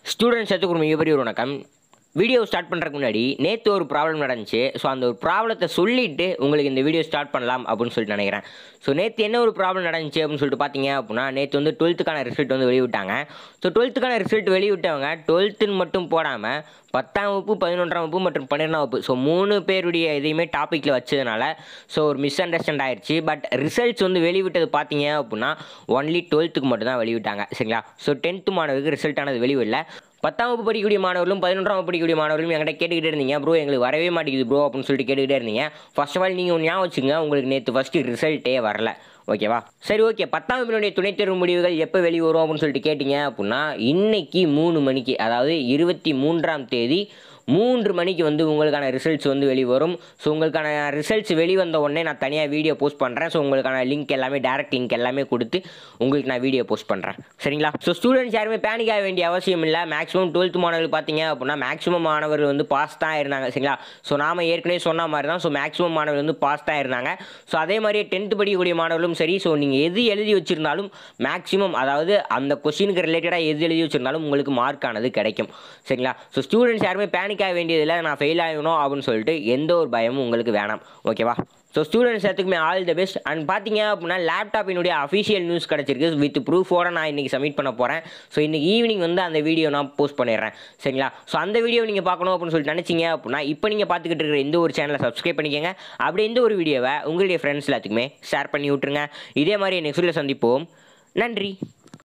students எல்லாத்துக்கும் ஒரு மிகப்பெரிய ஒரு வணக்கம் வீடியோ ஸ்டார்ட் பண்ணுறதுக்கு முன்னாடி நேற்று ஒரு ப்ராப்ளம் நடந்துச்சு ஸோ அந்த ஒரு ப்ராப்ளத்தை சொல்லிவிட்டு உங்களுக்கு இந்த வீடியோ ஸ்டார்ட் பண்ணலாம் அப்படின்னு சொல்லிட்டு நினைக்கிறேன் ஸோ நேற்று என்ன ஒரு ப்ராப்ளம் நடந்துச்சு அப்படின்னு சொல்லிட்டு பார்த்தீங்க அப்படின்னா நேற்று வந்து டுவெல்த்துக்கான ரிசல்ட் வந்து வெளியிட்டாங்க ஸோ டுவெல்த்துக்கான ரிசல்ட் வெளியிட்டவங்க டுவெல்த்துன்னு மட்டும் போடாமல் பத்தாம் வகுப்பு பதினொன்றாம் வகுப்பு மற்றும் பன்னிரெண்டாம் வகுப்பு ஸோ மூணு பேருடைய இதையுமே டாப்பிக்கில் வச்சதுனால ஸோ ஒரு மிஸ் அண்டர்ஸ்டாண்ட் ஆயிடுச்சு பட் ரிசல்ட்ஸ் வந்து வெளிவிட்டது பார்த்தீங்க அப்படின்னா ஒன்லி டுவெல்த்துக்கு மட்டும் தான் வெளிவிட்டாங்க சரிங்களா ஸோ டென்த்து மாணவருக்கு ரிசல்ட் ஆனது வெளிவிடல பத்தாம் வகுப்பு படிக்கக்கூடிய மாணவர்களும் பதினொன்றாம் வகுப்பு படிக்கக்கூடிய மாணவர்களும் என்கிட்ட கேட்டுக்கிட்டே இருந்தீங்க ப்ரோ எங்களுக்கு வரவே மாட்டேங்குது ப்ரோ அப்படின்னு சொல்லிட்டு கேட்டுக்கிட்டே இருந்தீங்க ஃபர்ஸ்ட் ஆஃப் ஆல் நீங்கள் ஒன்று ஞாபகம் வச்சுங்க உங்களுக்கு நேற்று ஃபஸ்ட்டு ரிசல்ட்டே வரல ஓகேவா சரி ஓகே பத்தாம் வகுப்பினுடைய துணைத் தேர்வு முடிவுகள் எப்போ வெளிவரும் அப்படின்னு சொல்லிட்டு கேட்டிங்க அப்படின்னா இன்னைக்கு மூணு மணிக்கு அதாவது இருபத்தி மூன்றாம் தேதி மூன்று மணிக்கு வந்து உங்களுக்கான ரிசல்ட்ஸ் வந்து வெளிவரும் ஸோ உங்களுக்கான ரிசல்ட்ஸ் வெளிவந்த உடனே நான் தனியாக வீடியோ போஸ்ட் பண்ணுறேன் ஸோ உங்களுக்கான லிங்க் எல்லாமே டேரக்ட் லிங்க் எல்லாமே கொடுத்து உங்களுக்கு நான் வீடியோ போஸ்ட் பண்ணுறேன் சரிங்களா ஸோ ஸ்டூடெண்ட்ஸ் யாருமே பேனிக் ஆக வேண்டிய அவசியம் இல்லை மேக்ஸிமம் டுவெல்த் மாணவர்கள் பார்த்தீங்க அப்படின்னா மேக்ஸிமம் மாணவர்கள் வந்து பாஸ் தான் இருந்தாங்க சரிங்களா ஸோ நாம ஏற்கனவே சொன்ன மாதிரி தான் ஸோ மேக்ஸிமம் மாணவர்கள் வந்து பாஸ் தான் இருந்தாங்க ஸோ அதே மாதிரியே டென்த்து படிக்கக்கூடிய மாணவர்களும் சரி ஸோ நீங்கள் எது எழுதி வச்சிருந்தாலும் மேக்ஸிமம் அதாவது அந்த கொஸ்டினுக்கு ரிலேட்டடாக எது எழுதி வச்சிருந்தாலும் உங்களுக்கு மார்க் ஆனது கிடைக்கும் சரிங்களா ஸோ ஸ்டூடெண்ட்ஸ் யாருமே பேனிக் ஆக வேண்டியதில்லை நான் ஃபெயில் ஆகணும் அப்படின்னு சொல்லிட்டு எந்த ஒரு பயமும் உங்களுக்கு வேணாம் ஓகேவா ஸோ ஸ்டூடெண்ட்ஸ் எல்லாத்துக்குமே ஆல் தி பெஸ்ட் அண்ட் பார்த்தீங்க அப்படின்னா லேப்டாப்பினுடைய அஃபிஷியல் நியூஸ் கிடச்சிருக்கு வித் ப்ரூஃபோட நான் இன்றைக்கி சப்மிட் பண்ண போகிறேன் ஸோ இன்றைக்கி ஈவினிங் வந்து அந்த வீடியோ நான் போஸ்ட் பண்ணிடுறேன் சரிங்களா ஸோ அந்த வீடியோ நீங்கள் பார்க்கணும் அப்படின்னு சொல்லிட்டு நினச்சிங்க அப்படின்னா இப்போ நீங்கள் பார்த்துக்கிட்டு இருக்கிற இந்த ஒரு சேனலை சப்ஸ்கிரைப் பண்ணிக்கோங்க அப்படி இந்த ஒரு வீடியோவை உங்களுடைய ஃப்ரெண்ட்ஸ் எல்லாத்துக்குமே ஷேர் பண்ணி விட்ருங்க இதே மாதிரி நெக்ஸ்ட்டில் சந்திப்போம் நன்றி